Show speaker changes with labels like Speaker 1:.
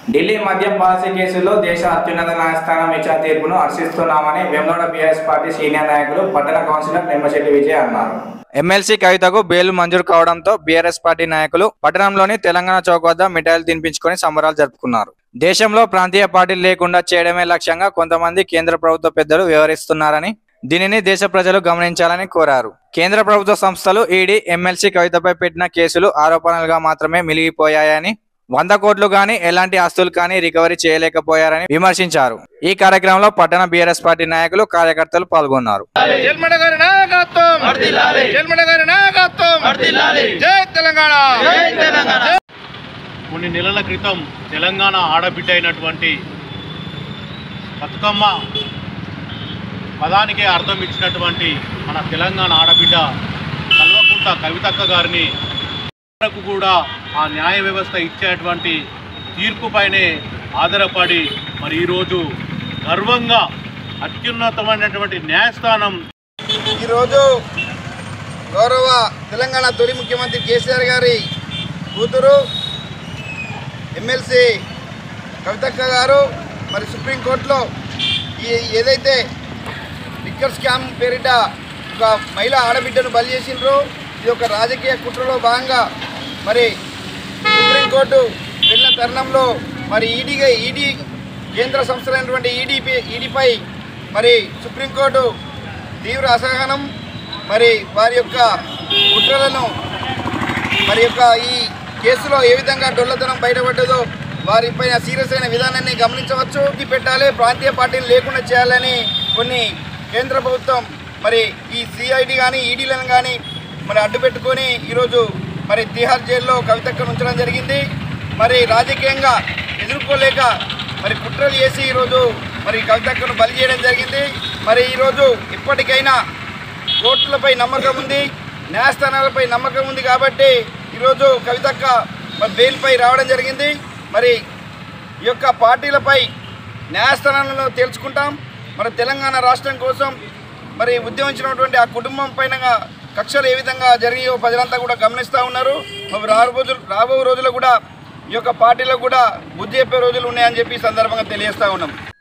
Speaker 1: ఢిల్లీ మద్యం పాలసీ కేసులో దేశ అత్యున్నత న్యాయస్థానం ఇచ్చిన తీర్పును హర్షిస్తున్నామని వెమ్లోడ బీఆర్ఎస్ పార్టీ సీనియర్ నాయకులు పట్టణ కౌన్సిలర్ నిమ్మశెట్టి విజయ్ అన్నారు ఎమ్మెల్సీ కవితకు బెయిల్ మంజూరు కావడంతో బీఆర్ఎస్ పార్టీ నాయకులు పట్టణంలోని తెలంగాణ చౌక్ వద్ద మిఠాయిలు తినిపించుకొని సంబరాలు జరుపుకున్నారు దేశంలో ప్రాంతీయ పార్టీలు లేకుండా చేయడమే లక్ష్యంగా కొంతమంది కేంద్ర ప్రభుత్వ పెద్దలు వ్యవహరిస్తున్నారని దీనిని దేశ ప్రజలు గమనించాలని కోరారు కేంద్ర ప్రభుత్వ సంస్థలు ఈడీ ఎమ్మెల్సీ కవితపై పెట్టిన కేసులు ఆరోపణలుగా మాత్రమే మిలిగిపోయాయని వంద కోట్లు గాని ఎలాంటి ఆస్తులు కానీ రికవరీ చేయలేకపోయారని విమర్శించారు ఈ కార్యక్రమంలో పట్టణ బీఆర్ఎస్ పార్టీ నాయకులు కార్యకర్తలు పాల్గొన్నారు
Speaker 2: జల్మడ గారి నాయకత్వం జల్మడ గారి నాయకత్వం జై తెలంగాణ
Speaker 3: కొన్ని నెలల క్రితం తెలంగాణ ఆడబిడ్డ అయినటువంటి బతుకమ్మ పదానికే అర్థం ఇచ్చినటువంటి మన తెలంగాణ ఆడబిడ్డ కల్వకుంట కవితక్క గారిని వరకు కూడా ఆ న్యాయ వ్యవస్థ ఇచ్చేటువంటి తీర్పుపైనే ఆధారపడి మరి ఈరోజు గర్వంగా అత్యున్నతమైనటువంటి న్యాయస్థానం
Speaker 2: ఈరోజు గౌరవ తెలంగాణ తొలి ముఖ్యమంత్రి కేసీఆర్ గారి కూతురు ఎమ్మెల్సీ కవితక్క గారు మరి సుప్రీంకోర్టులో ఈ ఏదైతే లిక్కర్ స్కామ్ పేరిట ఒక మహిళా ఆడబిడ్డను బలి చేసిండ్రో ఇది ఒక రాజకీయ కుట్రలో భాగంగా మరి సుప్రీంకోర్టు వెళ్ళిన తరుణంలో మరి ఈడీగా ఈడీ కేంద్ర సంస్థలైనటువంటి ఈడీపీ ఈడీపై మరి సుప్రీంకోర్టు తీవ్ర అసహనం మరి వారి యొక్క కుట్రలను మరి యొక్క ఈ కేసులో ఏ విధంగా డొల్లతనం బయటపడ్డదో వారిపైన సీరియస్ అయిన విధానాన్ని గమనించవచ్చు ఇది పెట్టాలి ప్రాంతీయ పార్టీలు లేకుండా చేయాలని కొన్ని కేంద్ర ప్రభుత్వం మరి ఈ సిఐడి కానీ ఈడీలను కానీ మరి అడ్డు పెట్టుకొని ఈరోజు మరి తిహార్ జైల్లో కవితక్కను ఉంచడం జరిగింది మరి రాజకీయంగా ఎదుర్కోలేక మరి కుట్రలు చేసి ఈరోజు మరి కవితక్కను బలి చేయడం జరిగింది మరి ఈరోజు ఇప్పటికైనా కోర్టులపై నమ్మకం ఉంది న్యాయస్థానాలపై నమ్మకం ఉంది కాబట్టి ఈరోజు కవితక్క మరి బెయిల్పై రావడం జరిగింది మరి ఈ యొక్క పార్టీలపై న్యాయస్థానాలను తేల్చుకుంటాం మన తెలంగాణ రాష్ట్రం కోసం మరి ఉద్యమించినటువంటి ఆ కుటుంబం పైన కక్షలు ఏ విధంగా జరిగాయో ప్రజలంతా కూడా గమనిస్తూ ఉన్నారు మరి రాబో రోజులు రాబో రోజుల్లో కూడా ఈ యొక్క పార్టీలో కూడా బుద్ధి చెప్పే రోజులు ఉన్నాయని చెప్పి ఈ సందర్భంగా తెలియజేస్తా ఉన్నాం